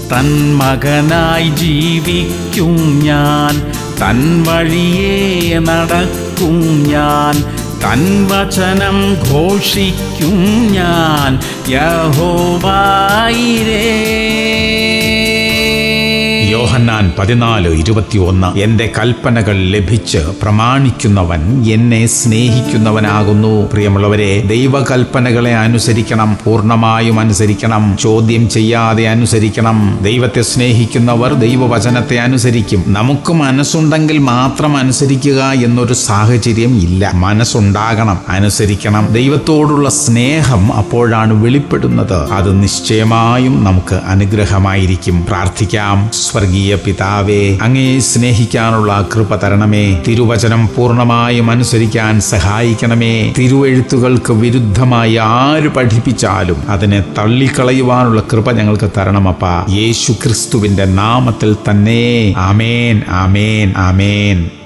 തൻ മകനായി ജീവിക്കും ഞാൻ തൻ വഴിയേ നടക്കും ഞാൻ തൻ വചനം ഘോഷിക്കും ഞാൻ യഹോവായിരേ യോഹന്നാൻ പതിനാല് ഇരുപത്തിയൊന്ന് എന്റെ കൽപ്പനകൾ ലഭിച്ച് പ്രമാണിക്കുന്നവൻ എന്നെ സ്നേഹിക്കുന്നവനാകുന്നു പ്രിയമുള്ളവരെ ദൈവകൽപ്പനകളെ അനുസരിക്കണം പൂർണ്ണമായും അനുസരിക്കണം ചോദ്യം ചെയ്യാതെ അനുസരിക്കണം ദൈവത്തെ സ്നേഹിക്കുന്നവർ ദൈവവചനത്തെ അനുസരിക്കും നമുക്ക് മനസ്സുണ്ടെങ്കിൽ മാത്രം അനുസരിക്കുക എന്നൊരു സാഹചര്യം ഇല്ല മനസ്സുണ്ടാകണം അനുസരിക്കണം ദൈവത്തോടുള്ള സ്നേഹം അപ്പോഴാണ് വെളിപ്പെടുന്നത് അത് നിശ്ചയമായും നമുക്ക് അനുഗ്രഹമായിരിക്കും പ്രാർത്ഥിക്കാം സ്വർഗീയ പിതാവേ അങ്ങേ സ്നേഹിക്കാനുള്ള കൃപ തരണമേ തിരുവചനം പൂർണ്ണമായും അനുസരിക്കാൻ സഹായിക്കണമേ തിരുവെഴുത്തുകൾക്ക് വിരുദ്ധമായി ആര് പഠിപ്പിച്ചാലും അതിനെ തള്ളിക്കളയുവാനുള്ള കൃപ ഞങ്ങൾക്ക് തരണമപ്പ യേശു ക്രിസ്തുവിന്റെ നാമത്തിൽ തന്നെ ആമേൻ ആമേൻ ആമേൻ